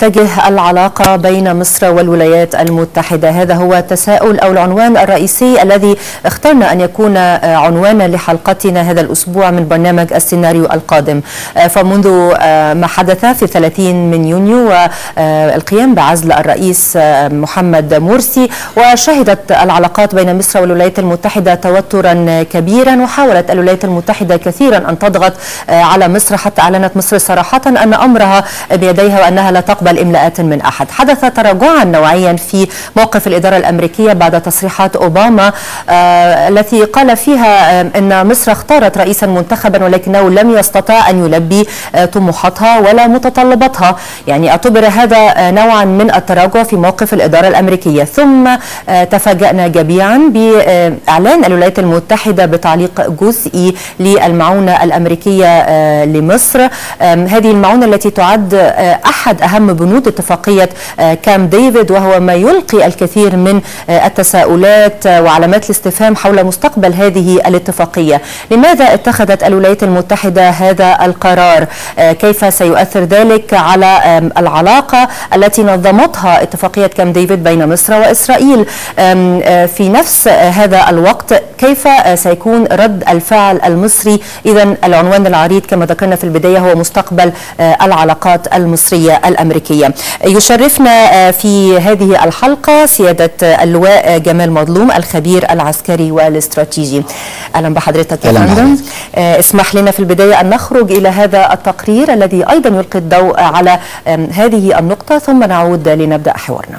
تتجه العلاقة بين مصر والولايات المتحدة هذا هو التساؤل أو العنوان الرئيسي الذي اخترنا أن يكون عنوانا لحلقتنا هذا الأسبوع من برنامج السيناريو القادم فمنذ ما حدث في 30 من يونيو والقيام بعزل الرئيس محمد مرسي وشهدت العلاقات بين مصر والولايات المتحدة توترا كبيرا وحاولت الولايات المتحدة كثيرا أن تضغط على مصر حتى أعلنت مصر صراحة أن أمرها بيديها وأنها لا تقبل إملاءات من أحد حدث تراجعا نوعيا في موقف الإدارة الأمريكية بعد تصريحات أوباما آه التي قال فيها آه أن مصر اختارت رئيسا منتخبا ولكنه لم يستطع أن يلبي آه طموحاتها ولا متطلباتها يعني اعتبر هذا آه نوعا من التراجع في موقف الإدارة الأمريكية ثم آه تفاجأنا جميعا بإعلان الولايات المتحدة بتعليق جزئي للمعونة الأمريكية آه لمصر هذه المعونة التي تعد أحد أهم بنود اتفاقية كام ديفيد وهو ما يلقي الكثير من التساؤلات وعلامات الاستفهام حول مستقبل هذه الاتفاقية لماذا اتخذت الولايات المتحدة هذا القرار كيف سيؤثر ذلك على العلاقة التي نظمتها اتفاقية كام ديفيد بين مصر وإسرائيل في نفس هذا الوقت كيف سيكون رد الفعل المصري إذا العنوان العريض كما ذكرنا في البداية هو مستقبل العلاقات المصرية الأمريكية يشرفنا في هذه الحلقة سيادة اللواء جمال مظلوم الخبير العسكري والاستراتيجي أهلا بحضرتك يا فندم اسمح لنا في البداية أن نخرج إلى هذا التقرير الذي أيضا يلقي الضوء على هذه النقطة ثم نعود لنبدأ حوارنا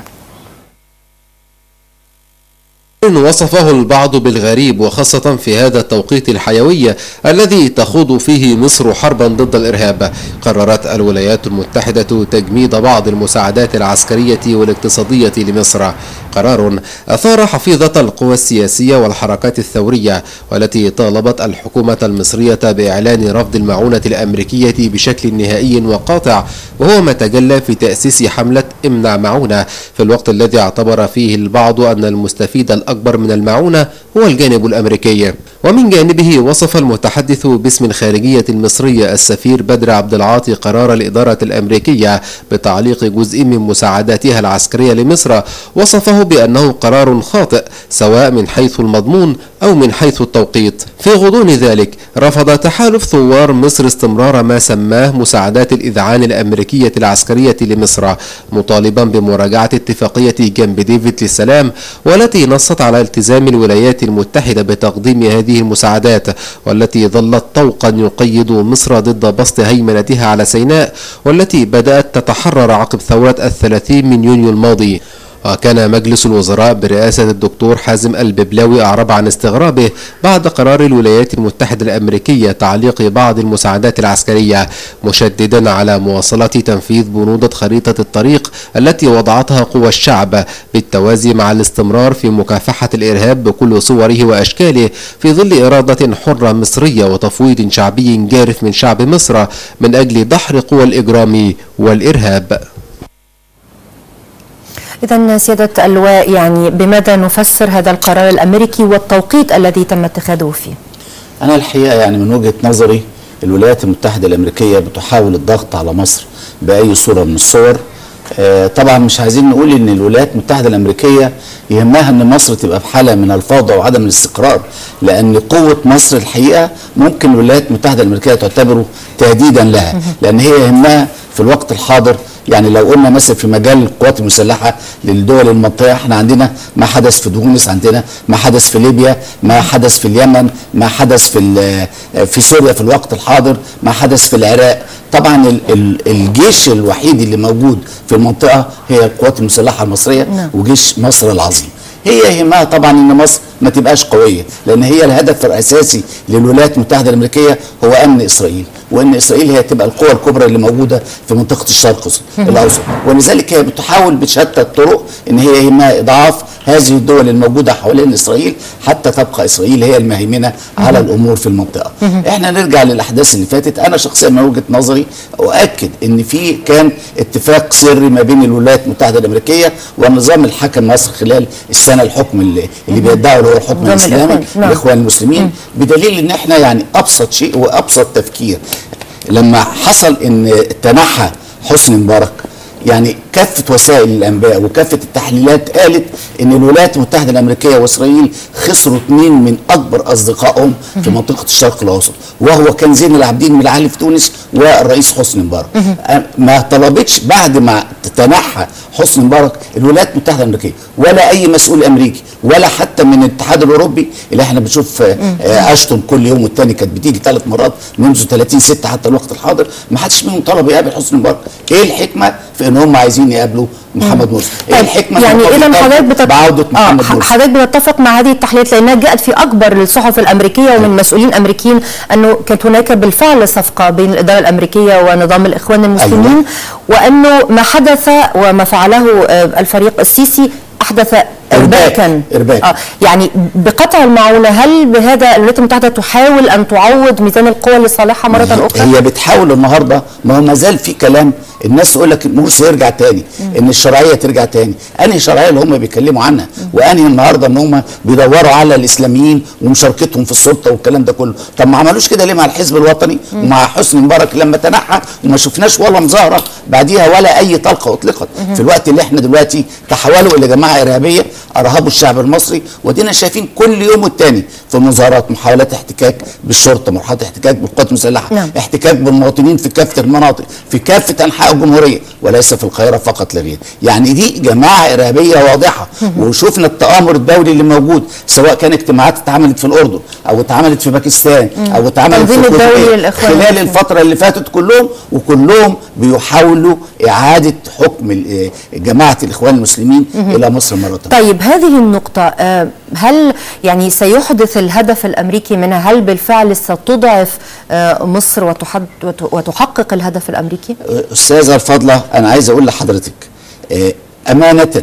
وصفه البعض بالغريب وخاصة في هذا التوقيت الحيوي الذي تخوض فيه مصر حربا ضد الإرهاب قررت الولايات المتحدة تجميد بعض المساعدات العسكرية والاقتصادية لمصر قرار أثار حفيظة القوى السياسية والحركات الثورية والتي طالبت الحكومة المصرية بإعلان رفض المعونة الأمريكية بشكل نهائي وقاطع وهو ما تجلى في تأسيس حملة امنع معونة في الوقت الذي اعتبر فيه البعض أن المستفيد الأكبر الأكبر من المعونة هو الجانب الأمريكي ومن جانبه وصف المتحدث باسم الخارجية المصرية السفير بدر عبد العاطي قرار الإدارة الأمريكية بتعليق جزء من مساعداتها العسكرية لمصر وصفه بأنه قرار خاطئ سواء من حيث المضمون أو من حيث التوقيت في غضون ذلك رفض تحالف ثوار مصر استمرار ما سماه مساعدات الإذعان الأمريكية العسكرية لمصر مطالبا بمراجعة اتفاقية جنب ديفيد للسلام والتي نصت على التزام الولايات المتحدة بتقديم هذه المساعدات والتي ظلت طوقا يقيد مصر ضد بسط هيمنتها على سيناء والتي بدأت تتحرر عقب ثورة الثلاثين من يونيو الماضي وكان مجلس الوزراء برئاسة الدكتور حازم الببلاوي أعرب عن استغرابه بعد قرار الولايات المتحدة الأمريكية تعليق بعض المساعدات العسكرية مشددا على مواصلة تنفيذ بنودة خريطة الطريق التي وضعتها قوى الشعب بالتوازي مع الاستمرار في مكافحة الإرهاب بكل صوره وأشكاله في ظل إرادة حرة مصرية وتفويض شعبي جارف من شعب مصر من أجل دحر قوى الإجرام والإرهاب إذا سيادة اللواء يعني بماذا نفسر هذا القرار الأمريكي والتوقيت الذي تم اتخاذه فيه؟ أنا الحقيقة يعني من وجهة نظري الولايات المتحدة الأمريكية بتحاول الضغط على مصر بأي صورة من الصور آه طبعا مش عايزين نقول ان الولايات المتحده الامريكيه يهمها ان مصر تبقى في حاله من الفوضى وعدم الاستقرار لان قوه مصر الحقيقه ممكن الولايات المتحده الامريكيه تعتبره تهديدا لها لان هي يهمها في الوقت الحاضر يعني لو قلنا مثلا في مجال القوات المسلحه للدول المنطقه احنا عندنا ما حدث في تونس عندنا ما حدث في ليبيا ما حدث في اليمن ما حدث في في سوريا في الوقت الحاضر ما حدث في العراق طبعا ال ال الجيش الوحيد اللي موجود في المنطقه هي القوات المسلحه المصريه نعم. وجيش مصر العظيم هي يهمها طبعا ان مصر ما تبقاش قويه لان هي الهدف الاساسي للولايات المتحده الامريكيه هو امن اسرائيل وان اسرائيل هي تبقى القوه الكبرى اللي موجوده في منطقه الشرق الاوسط ولذلك هي بتحاول بشتى الطرق ان هي يهمها اضعاف هذه الدول الموجوده حوالين اسرائيل حتى تبقى اسرائيل هي المهيمنه على الامور في المنطقه. احنا نرجع للاحداث اللي فاتت انا شخصيا من وجهه نظري اؤكد ان في كان اتفاق سري ما بين الولايات المتحده الامريكيه والنظام اللي حكم مصر خلال السنه الحكم اللي, اللي بيدعوا اللي هو الحكم الاسلامي الاخوان المسلمين بدليل ان احنا يعني ابسط شيء وابسط تفكير لما حصل ان تنحى حسني مبارك يعني كافه وسائل الانباء وكافه التحليلات قالت ان الولايات المتحده الامريكيه واسرائيل خسروا اثنين من اكبر اصدقائهم في منطقه الشرق الاوسط وهو كان زين العابدين من العالي في تونس والرئيس حسني مبارك ما طلبتش بعد ما تنحى حسني مبارك الولايات المتحده الامريكيه ولا اي مسؤول امريكي ولا حتى من الاتحاد الاوروبي اللي احنا بنشوف آه، آه، اشتون كل يوم والتاني كانت بتيجي ثلاث مرات منذ 30 6 حتى الوقت الحاضر ما حدش منهم طلب يقابل حسني مبارك ايه الحكمه في ان هم عايزين يقابلوا محمد مرسي ايه الحكمه في يعني إن اذا هم حضرتك بتت... بعوده محمد آه مرسي حضرتك بتتفق مع هذه التحليلات لانها جاءت في اكبر الصحف الامريكيه ومن مسؤولين امريكيين انه كانت هناك بالفعل صفقه بين الاداره الامريكيه ونظام الاخوان المسلمين أيوة. وانه ما حدث وما فعله آه، الفريق السيسي احدث ارباكا إرباك. آه يعني بقطع المعونه هل بهذا الولايات المتحده تحاول ان تعوض ميزان القوى لصالحها مره اخرى؟ هي بتحاول النهارده ما هو ما زال في كلام الناس تقول لك مرسي يرجع تاني ان الشرعيه ترجع تاني انهي شرعيه اللي هم بيتكلموا عنها وانهي النهارده ان هم بيدوروا على الاسلاميين ومشاركتهم في السلطه والكلام ده كله طب ما عملوش كده ليه مع الحزب الوطني ومع حسني مبارك لما تنحى وما شفناش ولا مظاهره بعديها ولا اي طلقه اطلقت في الوقت اللي احنا دلوقتي تحولوا الى جماعه ارهابيه ارهبوا الشعب المصري ودينا شايفين كل يوم والتاني في مظاهرات محاولات احتكاك بالشرطه محاولات احتكاك بالقوات المسلحه نعم. احتكاك بالمواطنين في كافه المناطق في كافه انحاء الجمهوريه وليس في القاهره فقط لا غير يعني دي جماعه ارهابيه واضحه وشفنا التامر الدولي اللي موجود سواء كان اجتماعات اتعملت في الاردن او اتعملت في باكستان او اتعملت في التنظيم الدولي الكويت للإخوان خلال المسلمين. الفتره اللي فاتت كلهم وكلهم بيحاولوا اعاده حكم ال- جماعه الاخوان المسلمين الى مصر مره أخرى. طيب هذه النقطة آه، هل يعني سيحدث الهدف الأمريكي منها هل بالفعل ستضعف آه، مصر وتحد وت- وتحقق الهدف الأمريكي؟ استاذه الفاضله انا عايز اقول لحضرتك آه، امانه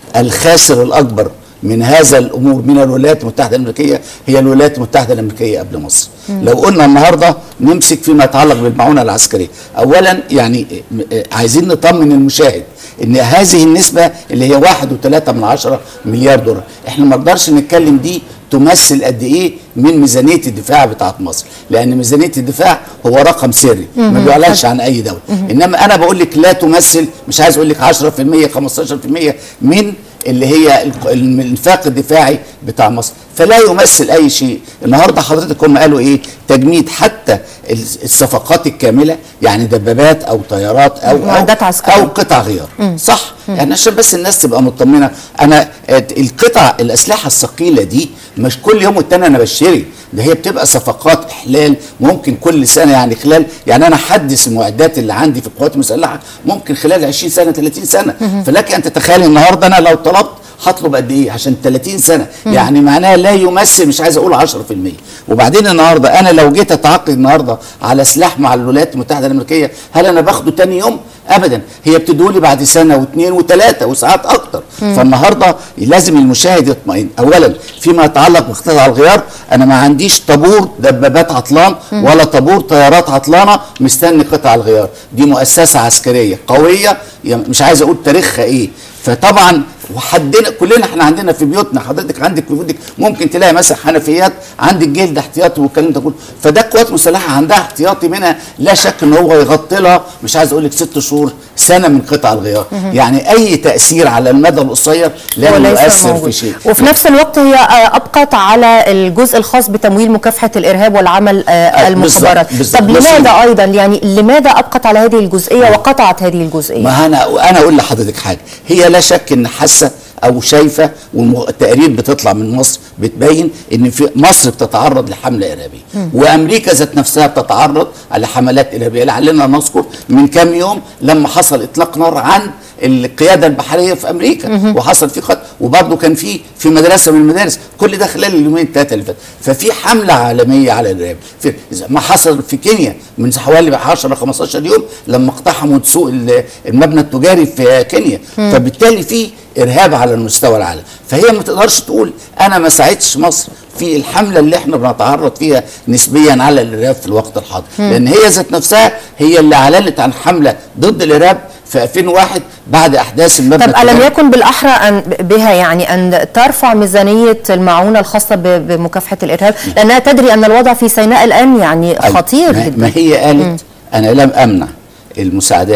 الخاسر الاكبر من هذا الامور من الولايات المتحده الامريكيه هي الولايات المتحده الامريكيه قبل مصر. لو قلنا النهارده نمسك فيما يتعلق بالمعونه العسكريه، اولا يعني آه، آه، عايزين نطمن المشاهد ان هذه النسبه اللي هي واحد وثلاثة من عشرة مليار دولار، احنا ما نقدرش نتكلم دي تمثل قد ايه من ميزانيه الدفاع بتاعت مصر لان ميزانيه الدفاع هو رقم سري ما بيعلنش عن اي دوله انما انا بقول لك لا تمثل مش عايز اقول لك 10% 15% من اللي هي الق- الانفاق الدفاعي بتاع مصر فلا يمثل اي شيء النهارده حضرتك هم قالوا ايه تجميد حتى الس- الصفقات الكامله يعني دبابات او طيارات او معدات أو- عسكرية. او قطع غيار صح يعني عشان بس الناس تبقى مطمنه انا آه، القطع الاسلحه الثقيله دي مش كل يوم والتاني انا بشتري ده هي بتبقى صفقات احلال ممكن كل سنه يعني خلال يعني انا حدث المعدات اللي عندي في القوات المسلحه ممكن خلال 20 سنه 30 سنه فلك ان تتخيل النهارده انا لو طلبت هطلب قد ايه عشان 30 سنه يعني معناها لا يمثل مش عايز اقول 10% وبعدين النهارده انا لو جيت اتعاقد النهارده على سلاح مع الولايات المتحده الامريكيه هل انا باخده تاني يوم ابدا هي بتدولي بعد سنه واثنين وثلاثه وساعات اكتر فالنهارده لازم المشاهد يطمئن اولا فيما يتعلق بقطع الغيار انا ما عنديش طابور دبابات عطلان ولا طابور طيارات عطلانه مستني قطع الغيار دي مؤسسه عسكريه قويه يعني مش عايز اقول تاريخها ايه فطبعا وحدنا كلنا احنا عندنا في بيوتنا حضرتك عندك في بيوتك ممكن تلاقي مثلا حنفيات عندك جلد احتياطي والكلام ده كله فده القوات المسلحه عندها احتياطي منها لا شك ان هو يغطي لها مش عايز اقول لك ست شهور سنه من قطع الغيار يعني اي تاثير على المدى القصير لا وليس يؤثر موجود. في شيء وفي نفس الوقت هي آه، أبقت على الجزء الخاص بتمويل مكافحة الإرهاب والعمل آه، آه، المخابرات بالظبط، بالظبط. طب بس- لماذا أيضا يعني لماذا أبقت على هذه الجزئية وقطعت هذه الجزئية؟ ما انا انا اقول لحضرتك حاجه هي لا شك ان حاسه او شايفه والتقارير بتطلع من مصر بتبين ان في مصر بتتعرض لحمله ارهابيه وامريكا ذات نفسها بتتعرض على حملات ارهابيه لعلنا نذكر من كام يوم لما حصل اطلاق نار عن القياده البحريه في امريكا وحصل في قتل وبرضه كان في في مدرسه من المدارس كل ده خلال اليومين الثلاثه اللي فاتوا ففي حمله عالميه على الارهاب في زي ما حصل في كينيا من حوالي 10 15 يوم لما اقتحموا سوق ال- المبنى التجاري في كينيا فبالتالي في ارهاب على المستوى العالمي فهي ما تقدرش تقول انا ما ساعدتش مصر في الحمله اللي احنا بنتعرض فيها نسبيا على الارهاب في الوقت الحاضر لان هي ذات نفسها هي اللي اعلنت عن حمله ضد الارهاب في 2001 بعد احداث المبنى طب ألم التجاري. يكن بالأحرى أن بها يعني أن ترفع ميزانية المعونة الخاصة ب- بمكافحة الإرهاب لأنها تدري أن الوضع في سيناء الآن يعني أيوة. خطير ما, جدا ما هي قالت انا لم امنع المساعدات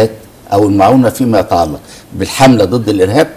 او المعونه فيما يتعلق بالحمله ضد الارهاب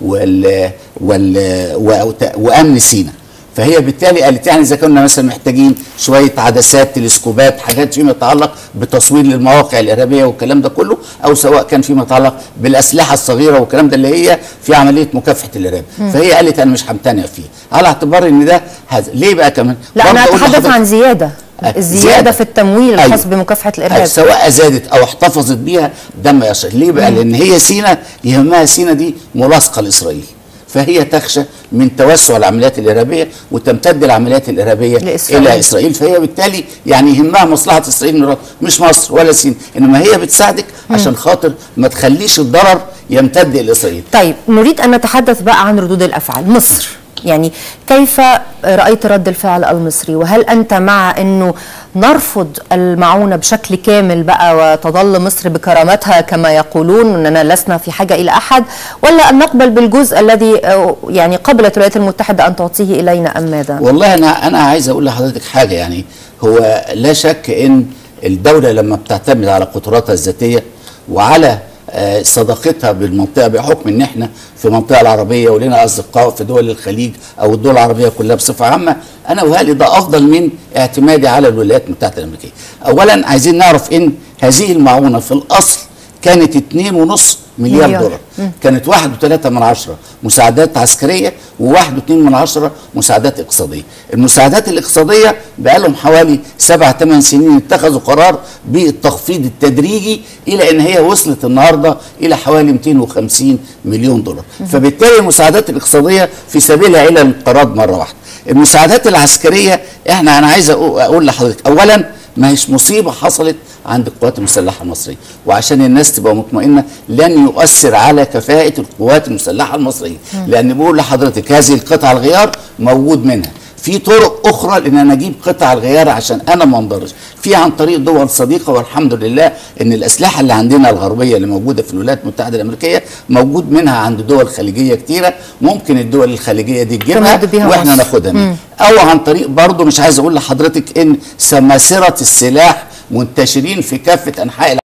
وال وال وأوت- وامن سيناء فهي بالتالي قالت يعني اذا كنا مثلا محتاجين شويه عدسات تلسكوبات حاجات فيما يتعلق بتصوير للمواقع الارهابيه والكلام ده كله او سواء كان فيما يتعلق بالاسلحه الصغيره والكلام ده اللي هي في عمليه مكافحه الارهاب فهي قالت انا مش همتنع فيه على اعتبار ان ده هذا ليه بقى كمان لا انا برضه أقول اتحدث لحضرتك- عن زياده أه، الزياده في التمويل أيوة. الخاص بمكافحه الارهاب أيوة. سواء زادت او احتفظت بيها ده ما يصح ليه بقى لان هي سينا يهمها سينا دي ملاصقه لاسرائيل فهي تخشى من توسع العمليات الارهابيه وتمتد العمليات الارهابيه لإسرائيل. الى اسرائيل فهي بالتالي يعني يهمها مصلحه اسرائيل من مش مصر ولا سينا انما هي بتساعدك عشان خاطر ما تخليش الضرر يمتد الى اسرائيل طيب نريد أن نتحدث بقى عن ردود الأفعال مصر يعني كيف رأيت رد الفعل المصري وهل أنت مع أنه نرفض المعونة بشكل كامل بقى وتظل مصر بكرامتها كما يقولون أننا لسنا في حاجة إلى أحد ولا أن نقبل بالجزء الذي آه، يعني قبلت الولايات المتحدة أن تعطيه إلينا أم ماذا؟ والله انا انا عايز اقول لحضرتك حاجه يعني هو لا شك ان الدوله لما بتعتمد على قدراتها الذاتيه وعلى آه، صداقتها بالمنطقه بحكم ان احنا في المنطقه العربيه ولنا اصدقاء في دول الخليج او الدول العربيه كلها بصفه عامه انا وهالي ده افضل من اعتمادي على الولايات المتحده الامريكيه. اولا عايزين نعرف ان هذه المعونه في الاصل كانت 2.5 مليار, مليار. دولار كانت واحد وثلاثة من عشرة مساعدات عسكرية وواحد واثنين من عشرة مساعدات اقتصادية المساعدات الاقتصادية بقالهم حوالي سبع ثمان سنين اتخذوا قرار بالتخفيض التدريجي إلى أن هي وصلت النهاردة إلى حوالي 250 مليون دولار فبالتالي المساعدات الاقتصادية في سبيلها إلى الانقراض مرة واحدة المساعدات العسكرية احنا أنا عايز أقو- أقول لحضرتك أولا ما هيش مصيبة حصلت عند القوات المسلحة المصرية وعشان الناس تبقى مطمئنة لن يؤثر على كفاءة القوات المسلحة المصرية لأن بقول لحضرتك هذه القطع الغيار موجود منها في طرق اخرى لان انا اجيب قطع الغيار عشان انا ما انضرش في عن طريق دول صديقه والحمد لله ان الاسلحه اللي عندنا الغربيه اللي موجوده في الولايات المتحده الامريكيه موجود منها عند دول خليجيه كتيره ممكن الدول الخليجيه دي تجيبها تمد بيها واحنا مصر. ناخدها منها او عن طريق برضه مش عايز اقول لحضرتك ان سماسره السلاح منتشرين في كافه انحاء